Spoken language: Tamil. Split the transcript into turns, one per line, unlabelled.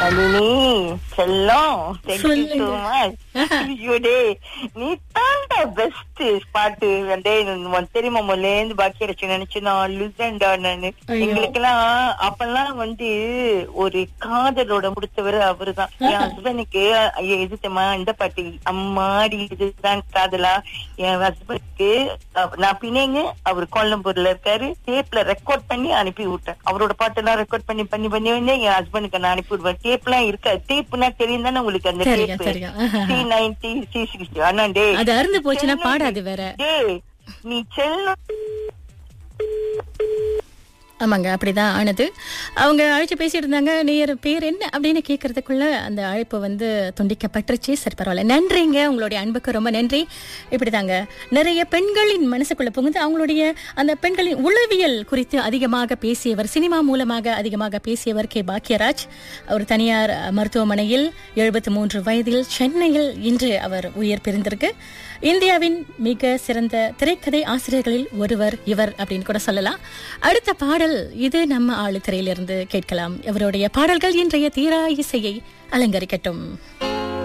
நளினி செல்லம் தேங்க்யூ
சொல்லுங்க.
சோ மச் ஐயோ டேய் நீ தாண்டா பெஸ்ட் பாட்டு வந்து உனக்கு தெரியுமா முதல்ல இருந்து பாக்கி வச்சு நினைச்சு நான் லுசண்டா நானு
ஐயோ.
எங்களுக்கெல்லாம் அப்பெல்லாம் வந்து ஒரு காதலோட முடித்தவர் அவருதான் என் ஹஸ்பண்டுக்கு ஐயோ எது தெரியுமா இந்த பாட்டு அம்மாடி இதுதான் காதலா என் ஹஸ்பண்டுக்கு நான் பிணைங்க அவர் கோலம்பூர்ல இருக்காரு டேப்ல ரெக்கார்ட் பண்ணி அனுப்பி விட்டேன் அவரோட பாட்டெல்லாம் ரெக்கார்ட் பண்ணி பண்ணி பண்ணி வந்து என் ஹஸ்பண்டுக்கு நான் அனுப்பி விடுவேன் டேப் எல்லாம் இருக்கா டேப்னா தெரியும் தானே உங்களுக்கு அந்த
தெரியும்,
டேப்
தெரியும். ஆஹா.
சி நைன்டி சி சிக்ஸ்டி ஆனா டேய்
அது அறுந்து போச்சுன்னா
செல்லம்
பாடாது வேற
டேய் நீ செல்லம்
ஆமாங்க அப்படிதான் ஆனது அவங்க அழைச்சு பேசிட்டு இருந்தாங்க நேர் பேர் என்ன அப்படின்னு கேட்கறதுக்குள்ள அந்த அழைப்பு வந்து துண்டிக்கப்பட்டுருச்சு சரி பரவாயில்ல நன்றிங்க உங்களுடைய அன்புக்கு ரொம்ப நன்றி இப்படிதாங்க நிறைய பெண்களின் மனசுக்குள்ள புகுந்து அவங்களுடைய அந்த பெண்களின் உளவியல் குறித்து அதிகமாக பேசியவர் சினிமா மூலமாக அதிகமாக பேசியவர் கே பாக்யராஜ் அவர் தனியார் மருத்துவமனையில் எழுபத்தி மூன்று வயதில் சென்னையில் இன்று அவர் உயிர் பிரிந்திருக்கு இந்தியாவின் மிக சிறந்த திரைக்கதை ஆசிரியர்களில் ஒருவர் இவர் அப்படின்னு கூட சொல்லலாம் அடுத்த பாடல் இது நம்ம ஆளு திரையிலிருந்து கேட்கலாம் இவருடைய பாடல்கள் இன்றைய தீரா இசையை அலங்கரிக்கட்டும்